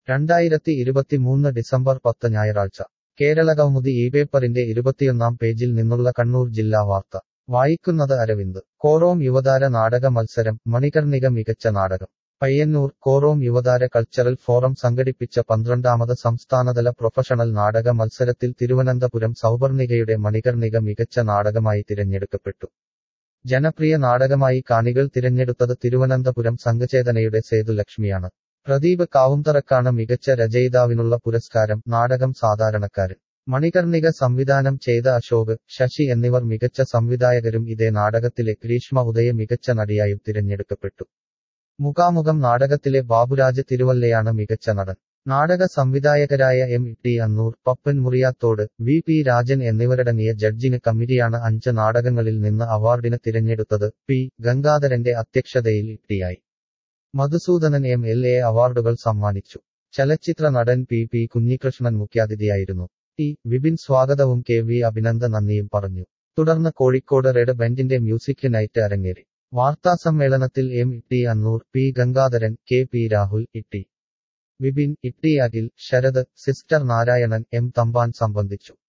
രണ്ടായിരത്തി ഇരുപത്തിമൂന്ന് ഡിസംബർ പത്ത് ഞായറാഴ്ച കേരളകൗമുദി ഈ പേപ്പറിന്റെ ഇരുപത്തിയൊന്നാം പേജിൽ നിന്നുള്ള കണ്ണൂർ ജില്ലാ വാർത്ത വായിക്കുന്നത് അരവിന്ദ് കോറോം യുവതാര നാടക മത്സരം മണികർണിക മികച്ച നാടകം പയ്യന്നൂർ കോറോം യുവതാര കൾച്ചറൽ ഫോറം സംഘടിപ്പിച്ച പന്ത്രണ്ടാമത് സംസ്ഥാനതല പ്രൊഫഷണൽ നാടക മത്സരത്തിൽ തിരുവനന്തപുരം സൗവർണികയുടെ മണികർണിക മികച്ച നാടകമായി തിരഞ്ഞെടുക്കപ്പെട്ടു ജനപ്രിയ നാടകമായി കാണികൾ തിരഞ്ഞെടുത്തത് തിരുവനന്തപുരം സംഘചേതനയുടെ സേതുലക്ഷ്മിയാണ് പ്രദീപ് കാവുന്തറക്കാണ് മികച്ച രചയിതാവിനുള്ള പുരസ്കാരം നാടകം സാധാരണക്കാരൻ മണികർണിക സംവിധാനം ചെയ്ത അശോക് ശശി എന്നിവർ മികച്ച സംവിധായകരും ഇതേ നാടകത്തിലെ ഗ്രീഷ്മ ഉദയ മികച്ച നടിയായും തിരഞ്ഞെടുക്കപ്പെട്ടു മുഖാമുഖം നാടകത്തിലെ ബാബുരാജ് തിരുവല്ലയാണ് മികച്ച നടൻ നാടക സംവിധായകരായ M T Annur Pappan Muriyathode V P Rajan എന്നിവരടങ്ങിയ ജഡ്ജിന് കമ്മിറ്റിയാണ് അഞ്ച് നാടകങ്ങളിൽ നിന്ന് അവാർഡിന് തിരഞ്ഞെടുത്തത് പി ഗംഗാധരന്റെ അധ്യക്ഷതയിൽ ടിയായി മധുസൂദനൻ എം എൽ എ അവാർഡുകൾ സമ്മാനിച്ചു ചലച്ചിത്ര നടൻ പി പി കുഞ്ഞികൃഷ്ണൻ മുഖ്യാതിഥിയായിരുന്നു ടി വിപിൻ സ്വാഗതവും കെ വി അഭിനന്ദ നന്ദിയും പറഞ്ഞു തുടർന്ന് കോഴിക്കോട് റെഡ് ബെൻഡിന്റെ മ്യൂസിക് നൈറ്റ് അരങ്ങേറി വാർത്താസമ്മേളനത്തിൽ M T Annur P Gangadharan K P Rahul Itty Vipin Itty Akhil Sarath sister Narayanan M Thampan സംബന്ധിച്ചു